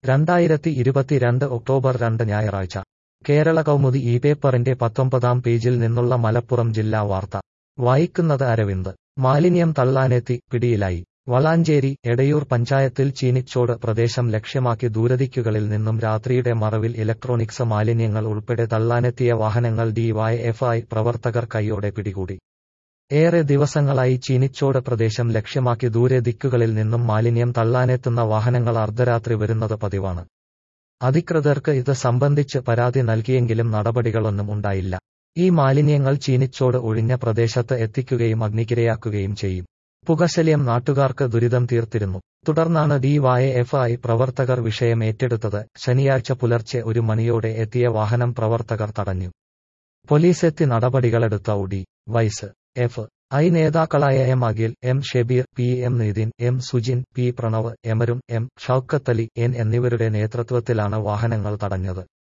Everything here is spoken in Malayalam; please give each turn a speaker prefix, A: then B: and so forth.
A: രണ്ടായിരത്തി ഇരുപത്തിരണ്ട് ഒക്ടോബർ രണ്ട് ഞായറാഴ്ച കേരള കൗമുദി ഈ പേപ്പറിന്റെ പത്തൊമ്പതാം പേജിൽ നിന്നുള്ള മലപ്പുറം ജില്ലാ വാർത്ത വായിക്കുന്നത് അരവിന്ദ് മാലിന്യം തള്ളാനെത്തി പിടിയിലായി വളാഞ്ചേരി എടയൂർ പഞ്ചായത്തിൽ ചീനിച്ചോട് പ്രദേശം ലക്ഷ്യമാക്കി ദൂരദിക്കുകളിൽ നിന്നും രാത്രിയുടെ മറവിൽ ഇലക്ട്രോണിക്സ് മാലിന്യങ്ങൾ ഉൾപ്പെടെ തള്ളാനെത്തിയ വാഹനങ്ങൾ ഡിവൈഎഫ്ഐ പ്രവർത്തകർ കൈയോടെ പിടികൂടി ഏറെ ദിവസങ്ങളായി ചീനിച്ചോട് പ്രദേശം ലക്ഷ്യമാക്കി ദൂരെ ദിക്കുകളിൽ നിന്നും മാലിന്യം തള്ളാനെത്തുന്ന വാഹനങ്ങൾ അർദ്ധരാത്രി വരുന്നത് പതിവാണ് അധികൃതർക്ക് ഇത് സംബന്ധിച്ച് പരാതി നൽകിയെങ്കിലും നടപടികളൊന്നും ഉണ്ടായില്ല ഈ മാലിന്യങ്ങൾ ചീനിച്ചോട് ഒഴിഞ്ഞ പ്രദേശത്ത് എത്തിക്കുകയും അഗ്നിക്കിരയാക്കുകയും ചെയ്യും പുകശല്യം നാട്ടുകാർക്ക് ദുരിതം തീർത്തിരുന്നു തുടർന്നാണ് ഡിവൈഎഫ്ഐ പ്രവർത്തകർ വിഷയം ഏറ്റെടുത്തത് ശനിയാഴ്ച പുലർച്ചെ ഒരു മണിയോടെ എത്തിയ വാഹനം പ്രവർത്തകർ തടഞ്ഞു പോലീസെത്തി നടപടികളെടുത്ത ഒഡി വൈസ് എഫ് ഐ നേതാക്കളായ M Akhil M Shebeer P M Nithin M Sujin P Pranav എമരും എം ഷൌക്കത്തലി എൻ എന്നിവരുടെ നേതൃത്വത്തിലാണ് വാഹനങ്ങൾ തടഞ്ഞത്